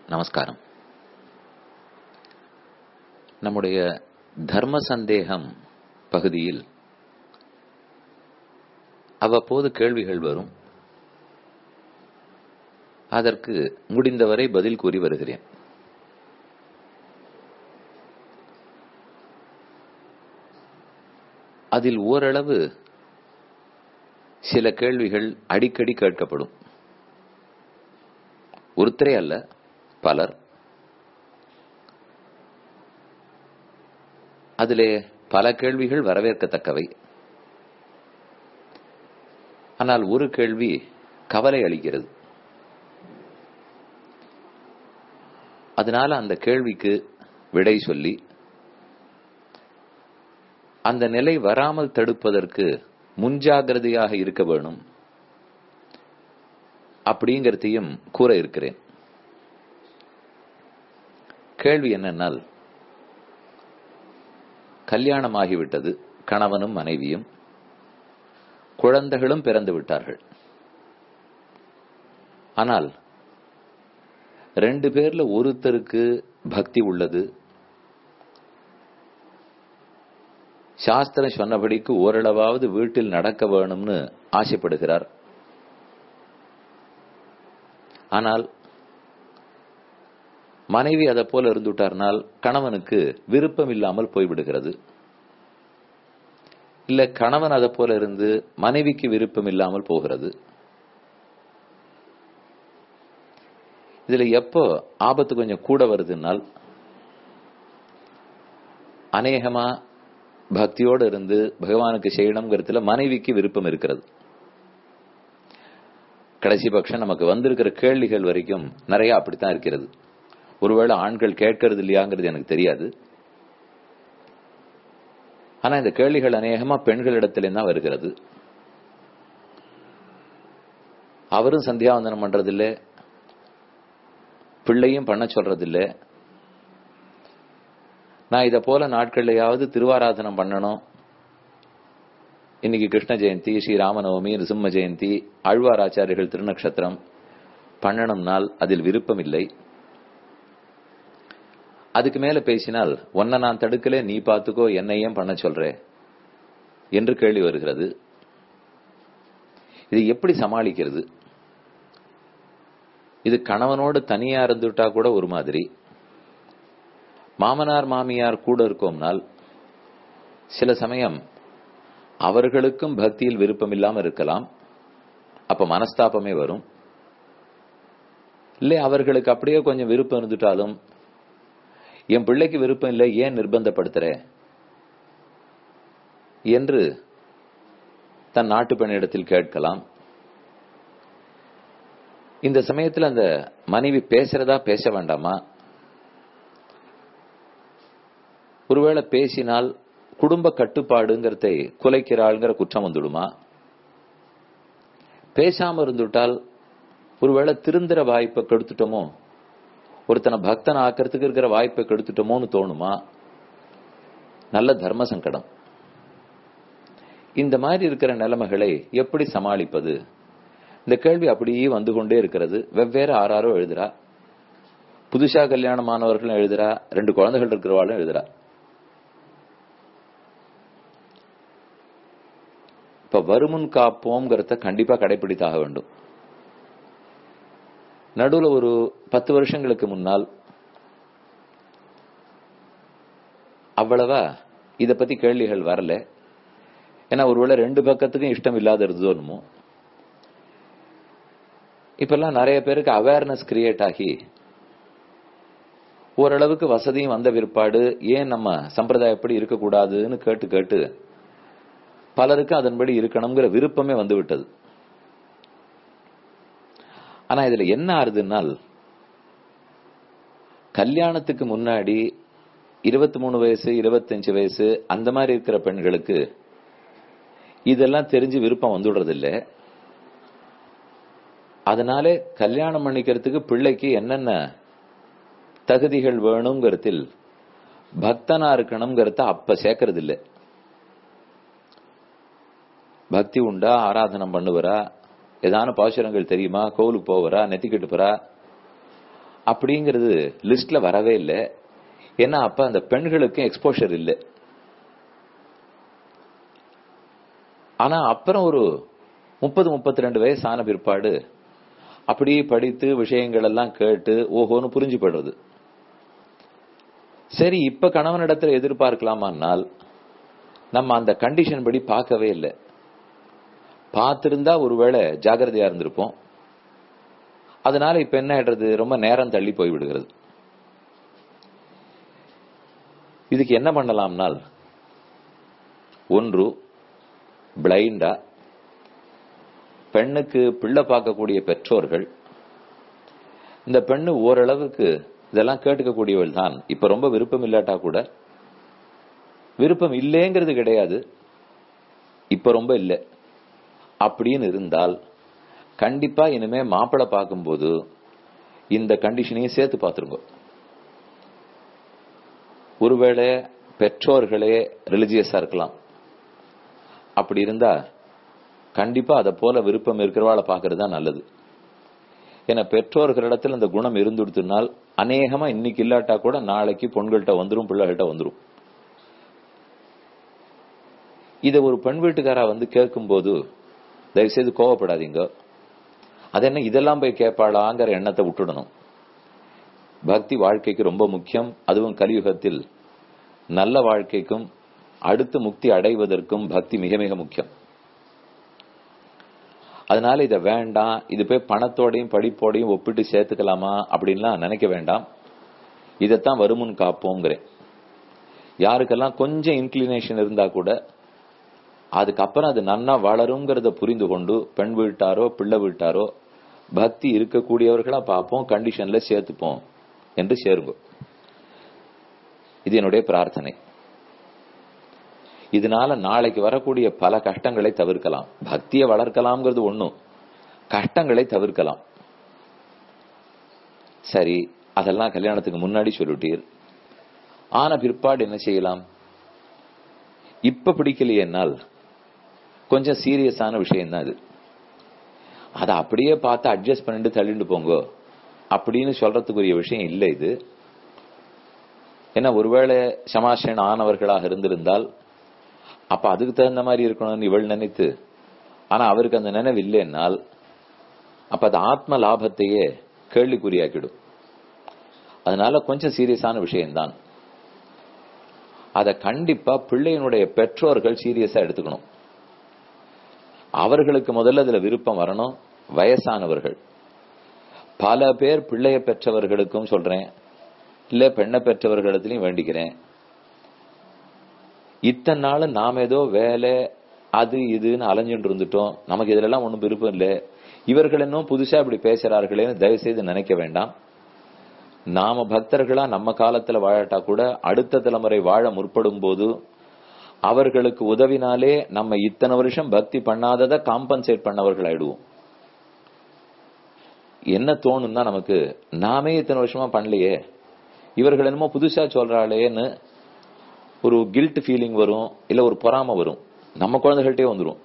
நமஸ்காரம் நம்முடைய தர்ம சந்தேகம் பகுதியில் அவ்வப்போது கேள்விகள் வரும் அதற்கு முடிந்தவரை பதில் கூறி வருகிறேன் அதில் ஓரளவு சில கேள்விகள் அடிக்கடி கேட்கப்படும் ஒருத்தரே அல்ல பலர் அதிலே பல கேள்விகள் வரவேற்கத்தக்கவை ஆனால் ஒரு கேள்வி கவலை அளிக்கிறது அதனால அந்த கேள்விக்கு விடை சொல்லி அந்த நிலை வராமல் தடுப்பதற்கு முன்ஜாகிரதையாக இருக்க வேணும் அப்படிங்கிறதையும் கூற இருக்கிறேன் கேள்வி என்னன்னால் கல்யாணமாகிவிட்டது கணவனும் மனைவியும் குழந்தைகளும் பிறந்து விட்டார்கள் ஆனால் ரெண்டு பேர்ல ஒருத்தருக்கு பக்தி உள்ளது சாஸ்திரம் சொன்னபடிக்கு ஓரளவாவது வீட்டில் நடக்க வேணும்னு ஆசைப்படுகிறார் ஆனால் மனைவி அதை போல இருந்துட்டார்னால் கணவனுக்கு விருப்பம் இல்லாமல் போய்விடுகிறது இல்ல கணவன் அதை போல இருந்து மனைவிக்கு விருப்பம் இல்லாமல் போகிறது இதுல எப்போ ஆபத்து கொஞ்சம் கூட வருதுன்னால் அநேகமா பக்தியோடு இருந்து பகவானுக்கு செய்யணுங்கிறதுல மனைவிக்கு விருப்பம் இருக்கிறது கடைசி பட்சம் நமக்கு வந்திருக்கிற கேள்விகள் வரைக்கும் நிறைய அப்படித்தான் இருக்கிறது ஒருவேளை ஆண்கள் கேட்கறது இல்லையாங்கிறது எனக்கு தெரியாது ஆனா இந்த கேள்விகள் அநேகமா பெண்களிடத்திலே தான் வருகிறது அவரும் சந்தியாவந்தனம் பண்றதில்ல பிள்ளையும் பண்ண சொல்றதில்லை நான் இதை போல நாட்கள்லையாவது திருவாராதனம் பண்ணணும் இன்னைக்கு கிருஷ்ண ஜெயந்தி ஸ்ரீராமநவமி நிருசிம்ம ஜெயந்தி ஆழ்வார் ஆச்சாரியர்கள் திருநக்ஷத்திரம் பண்ணணும்னால் அதில் விருப்பம் இல்லை அதுக்கு மேல பேசினால் உன்னை நான் தடுக்கல நீ பார்த்துக்கோ என்னையும் பண்ண சொல்ற என்று கேள்வி வருகிறது இது எப்படி சமாளிக்கிறது இது கணவனோடு தனியா இருந்துட்டா கூட ஒரு மாதிரி மாமனார் மாமியார் கூட இருக்கோம்னால் சில சமயம் அவர்களுக்கும் பக்தியில் விருப்பம் இல்லாம இருக்கலாம் அப்ப மனஸ்தாபமே வரும் இல்லை அவர்களுக்கு அப்படியே கொஞ்சம் விருப்பம் இருந்துட்டாலும் என் பிள்ளைக்கு விருப்பம் இல்லை ஏன் நிர்பந்தப்படுத்துற என்று தன் நாட்டு பெண்ணிடத்தில் கேட்கலாம் இந்த சமயத்தில் அந்த மனைவி பேசுறதா பேச வேண்டாமா ஒருவேளை பேசினால் குடும்ப கட்டுப்பாடுங்கிறதை குலைக்கிறாள்ங்கிற குற்றம் வந்துடுமா பேசாம இருந்துட்டால் ஒருவேளை திருந்துற வாய்ப்பை கெடுத்துட்டோமோ ஒருத்தனை பக்தன் ஆக்கிறதுக்கு இருக்கிற வாய்ப்பை கெடுத்துட்டோமோன்னு தோணுமா நல்ல தர்ம சங்கடம் இந்த மாதிரி இருக்கிற நிலைமைகளை எப்படி சமாளிப்பது இந்த கேள்வி அப்படியே வந்து கொண்டே இருக்கிறது வெவ்வேறு ஆறாரோ எழுதுறா புதுசா கல்யாணமானவர்களும் எழுதுறா ரெண்டு குழந்தைகள் இருக்கிறவாளும் எழுதுறா இப்ப வருமுன் காப்போம்ங்கிறத கண்டிப்பா கடைபிடித்தாக வேண்டும் நடுவுல ஒரு பத்து வருஷங்களுக்கு முன்னால் அவ்வளவா இத பத்தி கேள்விகள் வரல ஏன்னா ஒருவேளை ரெண்டு பக்கத்துக்கும் இஷ்டம் இல்லாத இருந்தோன்னுமோ இப்பெல்லாம் நிறைய பேருக்கு அவேர்னஸ் கிரியேட் ஆகி ஓரளவுக்கு வசதியும் வந்த பிற்பாடு ஏன் நம்ம சம்பிரதாயப்படி இருக்கக்கூடாதுன்னு கேட்டு கேட்டு பலருக்கு அதன்படி இருக்கணுங்கிற விருப்பமே வந்து விட்டது ஆனா இதுல என்ன ஆறுதுன்னால் கல்யாணத்துக்கு முன்னாடி இருபத்தி மூணு வயசு இருபத்தஞ்சு வயசு அந்த மாதிரி இருக்கிற பெண்களுக்கு இதெல்லாம் தெரிஞ்சு விருப்பம் வந்துடுறது இல்லை அதனாலே கல்யாணம் பண்ணிக்கிறதுக்கு பிள்ளைக்கு என்னென்ன தகுதிகள் வேணுங்கிறதில் பக்தனா இருக்கணுங்கிறத அப்ப சேர்க்கறது இல்லை பக்தி உண்டா ஆராதனம் பண்ணுவரா ஏதான பாசுரங்கள் தெரியுமா கோவிலுக்கு போவரா நெத்திக்கிட்டு போறா அப்படிங்கிறது லிஸ்ட்ல வரவே இல்லை ஏன்னா அப்ப அந்த பெண்களுக்கும் எக்ஸ்போஷர் இல்லை ஆனா அப்புறம் ஒரு முப்பது முப்பத்தி ரெண்டு வயசு ஆன பிற்பாடு அப்படியே படித்து விஷயங்கள் எல்லாம் கேட்டு ஓஹோன்னு புரிஞ்சு போயிடுறது சரி இப்ப கணவனிடத்துல எதிர்பார்க்கலாமான்னால் நம்ம அந்த கண்டிஷன் படி பார்க்கவே இல்லை பார்த்திருந்தா ஒருவேளை ஜாகிரதையா இருந்திருப்போம் அதனால இப்ப என்ன ஆயிடுறது ரொம்ப நேரம் தள்ளி போய் விடுகிறது இதுக்கு என்ன பண்ணலாம்னால் ஒன்று பிளைண்டா பெண்ணுக்கு பிள்ளை பார்க்கக்கூடிய பெற்றோர்கள் இந்த பெண்ணு ஓரளவுக்கு இதெல்லாம் கேட்டுக்கக்கூடியவள் தான் இப்ப ரொம்ப விருப்பம் இல்லாட்டா கூட விருப்பம் இல்லைங்கிறது கிடையாது இப்ப ரொம்ப இல்லை அப்படின்னு இருந்தால் கண்டிப்பா இனிமே மாப்பிள்ளை பார்க்கும்போது இந்த கண்டிஷனையும் சேர்த்து பார்த்துருங்க ஒருவேளை பெற்றோர்களே ரிலிஜியஸா இருக்கலாம் அப்படி இருந்தா கண்டிப்பா அதை போல விருப்பம் இருக்கிறவாளை பாக்குறது தான் நல்லது ஏன்னா பெற்றோர்களிடத்தில் அந்த குணம் இருந்துடுத்துனால் அநேகமா இன்னைக்கு இல்லாட்டா கூட நாளைக்கு பொண்கள்கிட்ட வந்துரும் பிள்ளைகள்கிட்ட வந்துரும் இதை ஒரு பெண் வீட்டுக்காரா வந்து கேட்கும்போது தயவுசெய்து கோவப்படாதீங்க அது என்ன இதெல்லாம் போய் கேட்பாளாங்கிற எண்ணத்தை விட்டுடணும் பக்தி வாழ்க்கைக்கு ரொம்ப முக்கியம் அதுவும் கலியுகத்தில் நல்ல வாழ்க்கைக்கும் அடுத்து முக்தி அடைவதற்கும் பக்தி மிக மிக முக்கியம் அதனால இதை வேண்டாம் இது போய் பணத்தோடையும் படிப்போடையும் ஒப்பிட்டு சேர்த்துக்கலாமா அப்படின்லாம் நினைக்க வேண்டாம் இதைத்தான் வருமுன் காப்போங்கிறேன் யாருக்கெல்லாம் கொஞ்சம் இன்க்ளினேஷன் இருந்தா கூட அதுக்கப்புறம் அது நன்னா வளருங்கிறத புரிந்து கொண்டு பெண் வீட்டாரோ பிள்ளை வீட்டாரோ பக்தி இருக்கக்கூடியவர்களா பார்ப்போம் கண்டிஷன்ல சேர்த்துப்போம் என்று சேருங்க இது என்னுடைய பிரார்த்தனை இதனால நாளைக்கு வரக்கூடிய பல கஷ்டங்களை தவிர்க்கலாம் பக்தியை வளர்க்கலாம்ங்கிறது ஒண்ணும் கஷ்டங்களை தவிர்க்கலாம் சரி அதெல்லாம் கல்யாணத்துக்கு முன்னாடி சொல்லிட்டீர் ஆன பிற்பாடு என்ன செய்யலாம் இப்ப பிடிக்கலையேனால் கொஞ்சம் சீரியஸான விஷயம் தான் அது அதை அப்படியே பார்த்து அட்ஜஸ்ட் பண்ணிட்டு தள்ளிட்டு போங்க அப்படின்னு சொல்றதுக்குரிய விஷயம் இல்லை இது ஏன்னா ஒருவேளை சமாசன் ஆனவர்களாக இருந்திருந்தால் அப்ப அதுக்கு தகுந்த மாதிரி இருக்கணும்னு இவள் நினைத்து ஆனா அவருக்கு அந்த நினைவு இல்லைன்னால் அப்ப அது ஆத்ம லாபத்தையே கேள்விக்குறியாக்கிடும் அதனால கொஞ்சம் சீரியஸான விஷயம்தான் அதை கண்டிப்பா பிள்ளையினுடைய பெற்றோர்கள் சீரியஸா எடுத்துக்கணும் அவர்களுக்கு முதல்ல அதுல விருப்பம் வரணும் வயசானவர்கள் பல பேர் பிள்ளைய பெற்றவர்களுக்கும் சொல்றேன் இல்ல பெண்ணை பெற்றவர்களிடத்திலையும் வேண்டிக்கிறேன் இத்தனை நாள் நாம் ஏதோ வேலை அது இதுன்னு அலைஞ்சுட்டு இருந்துட்டோம் நமக்கு இதுல ஒன்றும் விருப்பம் இல்லை இவர்கள் இன்னும் புதுசா இப்படி பேசுறார்களேன்னு தயவு செய்து நினைக்க வேண்டாம் நாம பக்தர்களா நம்ம காலத்துல வாழட்டா கூட அடுத்த தலைமுறை வாழ முற்படும் போது அவர்களுக்கு உதவினாலே நம்ம இத்தனை வருஷம் பக்தி பண்ணாததை காம்பன்சேட் பண்ணவர்கள் ஆயிடுவோம் என்ன தோணும்னா நமக்கு நாமே இத்தனை வருஷமா பண்ணலையே இவர்கள் என்னமோ புதுசா சொல்றாளேன்னு ஒரு கில்ட் ஃபீலிங் வரும் இல்ல ஒரு பொறாம வரும் நம்ம குழந்தைகள்ட்டே வந்துடும்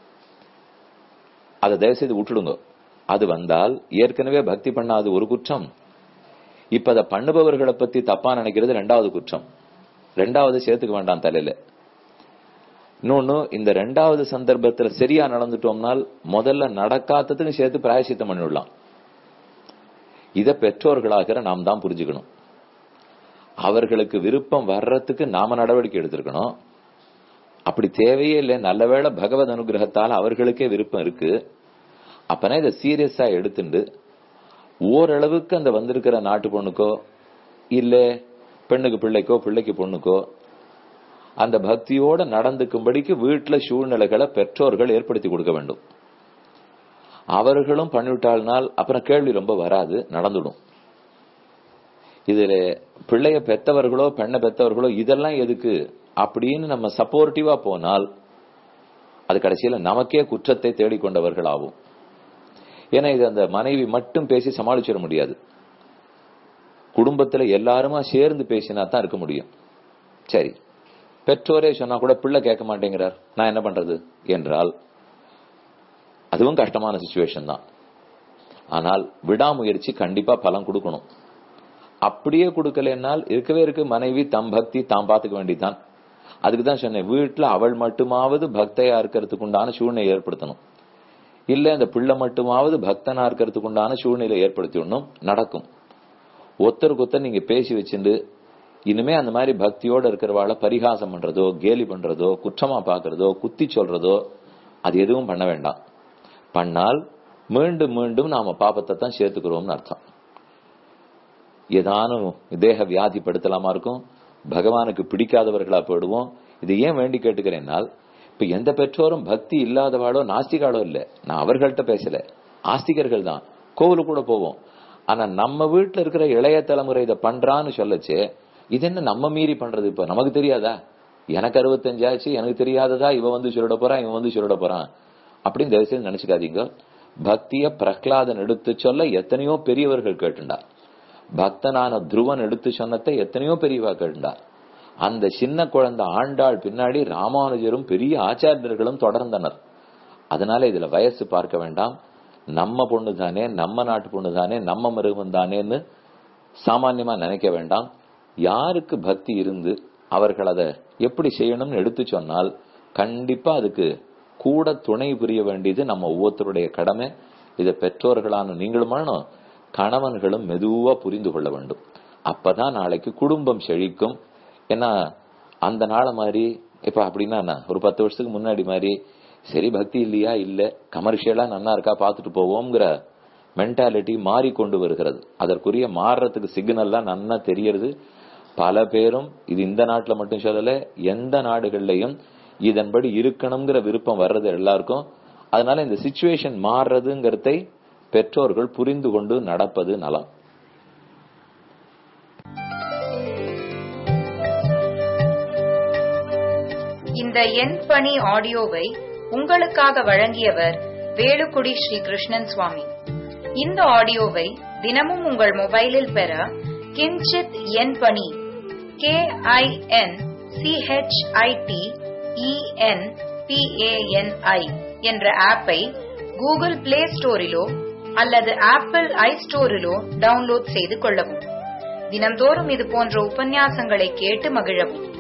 அதை தயவுசெய்து விட்டுடுங்க அது வந்தால் ஏற்கனவே பக்தி பண்ணாது ஒரு குற்றம் இப்ப அதை பண்ணுபவர்களை பத்தி தப்பா நினைக்கிறது ரெண்டாவது குற்றம் ரெண்டாவது சேர்த்துக்க வேண்டாம் தலையில இன்னொன்னு இந்த ரெண்டாவது சந்தர்ப்பத்துல சரியா நடந்துட்டோம்னால் முதல்ல நடக்காததுன்னு சேர்த்து பிராயசித்தம் பண்ணிவிடலாம் இத பெற்றோர்களாகிற நாம் தான் புரிஞ்சுக்கணும் அவர்களுக்கு விருப்பம் வர்றதுக்கு நாம நடவடிக்கை எடுத்திருக்கணும் அப்படி தேவையே இல்லை நல்லவேளை பகவத் அனுகிரகத்தால் அவர்களுக்கே விருப்பம் இருக்கு அப்பனா இதை சீரியஸா எடுத்துண்டு ஓரளவுக்கு அந்த வந்திருக்கிற நாட்டு பொண்ணுக்கோ இல்ல பெண்ணுக்கு பிள்ளைக்கோ பிள்ளைக்கு பொண்ணுக்கோ அந்த பக்தியோட நடந்துக்கும்படிக்கு வீட்டுல சூழ்நிலைகளை பெற்றோர்கள் ஏற்படுத்தி கொடுக்க வேண்டும் அவர்களும் பண்ணிவிட்டாள்னால் அப்புறம் கேள்வி ரொம்ப வராது நடந்துடும் இதுல பிள்ளைய பெத்தவர்களோ பெண்ணை பெத்தவர்களோ இதெல்லாம் எதுக்கு அப்படின்னு நம்ம சப்போர்ட்டிவா போனால் அது கடைசியில நமக்கே குற்றத்தை தேடிக்கொண்டவர்கள் ஆகும் ஏன்னா இது அந்த மனைவி மட்டும் பேசி சமாளிச்சிட முடியாது குடும்பத்துல எல்லாருமா சேர்ந்து பேசினா தான் இருக்க முடியும் சரி பெற்றோரே சொன்னா கூட பிள்ளை கேட்க மாட்டேங்கிறார் நான் என்ன பண்றது என்றால் அதுவும் கஷ்டமான சுச்சுவேஷன் தான் ஆனால் விடாமுயற்சி கண்டிப்பா பலன் கொடுக்கணும் அப்படியே கொடுக்கலனால் இருக்கவே இருக்கு மனைவி தம் பக்தி தாம் பாத்துக்க வேண்டியதுதான் அதுக்கு தான் சொன்னேன் வீட்டுல அவள் மட்டுமாவது பக்தையா இருக்கிறதுக்கு உண்டான சூழ்நிலை ஏற்படுத்தணும் இல்ல அந்த பிள்ளை மட்டுமாவது பக்தனா இருக்கிறதுக்கு உண்டான சூழ்நிலை ஏற்படுத்திடணும் நடக்கும் ஒருத்தருக்கு ஒருத்தர் நீங்க பேசி வச்சுட்டு இனிமே அந்த மாதிரி பக்தியோட இருக்கிறவாள பரிகாசம் பண்றதோ கேலி பண்றதோ குற்றமா பாக்குறதோ குத்தி சொல்றதோ அது எதுவும் பண்ண வேண்டாம் பண்ணால் மீண்டும் மீண்டும் நாம பாபத்தை தான் சேர்த்துக்கிறோம்னு அர்த்தம் ஏதானும் தேக வியாதி படுத்தலாமா இருக்கும் பகவானுக்கு பிடிக்காதவர்களா போயிடுவோம் இது ஏன் வேண்டி கேட்டுக்கிறேன்னால் இப்ப எந்த பெற்றோரும் பக்தி இல்லாதவாளோ நாஸ்திகாலோ இல்ல நான் அவர்கள்ட்ட பேசல ஆஸ்திகர்கள் தான் கோவிலு கூட போவோம் ஆனா நம்ம வீட்டுல இருக்கிற இளைய தலைமுறை இதை பண்றான்னு சொல்லச்சு இது என்ன நம்ம மீறி பண்றது இப்ப நமக்கு தெரியாதா எனக்கு அறுபத்தஞ்சாச்சு எனக்கு தெரியாததா இவ வந்து சொல்லிட போறான் இவன் வந்து சொல்லிட போறான் அப்படின்னு தயவுசெய்து நினைச்சுக்காதீங்க பக்திய பிரகலாதன் எடுத்து சொல்ல எத்தனையோ பெரியவர்கள் கேட்டுண்டா பக்தனான துருவன் எடுத்து சொன்னதை எத்தனையோ பெரியவா கேட்டுண்டா அந்த சின்ன குழந்தை ஆண்டாள் பின்னாடி ராமானுஜரும் பெரிய ஆச்சாரியர்களும் தொடர்ந்தனர் அதனால இதுல வயசு பார்க்க வேண்டாம் நம்ம பொண்ணு தானே நம்ம நாட்டு பொண்ணு தானே நம்ம மிருகம் தானேன்னு சாமான்யமா நினைக்க வேண்டாம் யாருக்கு பக்தி இருந்து அவர்கள் அதை எப்படி செய்யணும்னு எடுத்து சொன்னால் கண்டிப்பா அதுக்கு கூட துணை புரிய வேண்டியது நம்ம ஒவ்வொருத்தருடைய கடமை இதை பெற்றோர்களான நீங்களுமானோ கணவன்களும் மெதுவா புரிந்து கொள்ள வேண்டும் அப்பதான் நாளைக்கு குடும்பம் செழிக்கும் ஏன்னா அந்த நாளை மாதிரி இப்ப அப்படின்னா என்ன ஒரு பத்து வருஷத்துக்கு முன்னாடி மாதிரி சரி பக்தி இல்லையா இல்ல கமர்ஷியலா நன்னா இருக்கா பாத்துட்டு போவோம்ங்கிற மென்டாலிட்டி மாறிக்கொண்டு வருகிறது அதற்குரிய மாறுறதுக்கு சிக்னல்லாம் நன்னா தெரியறது பல பேரும் இது இந்த நாட்டுல மட்டும் சொல்லல எந்த நாடுகள்லயும் இதன்படி இருக்கணுங்கிற விருப்பம் வர்றது எல்லாருக்கும் அதனால இந்த சுச்சுவேஷன் மாறுறதுங்கிறதை பெற்றோர்கள் புரிந்து கொண்டு நடப்பது நலம் இந்த எண் பணி ஆடியோவை உங்களுக்காக வழங்கியவர் வேலுக்குடி ஸ்ரீ கிருஷ்ணன் சுவாமி இந்த ஆடியோவை தினமும் உங்கள் மொபைலில் பெற கிஞ்சித் எண் பணி கே ஐ என் சிஹெச்ஐடி இஎன் பிஏஎன்ஐ என்ற ஆப்பை கூகுள் பிளே ஸ்டோரிலோ அல்லது ஆப்பிள் ஐ ஸ்டோரிலோ டவுன்லோட் செய்து கொள்ளவும் தினந்தோறும் இது போன்ற உபன்யாசங்களை கேட்டு மகிழவும்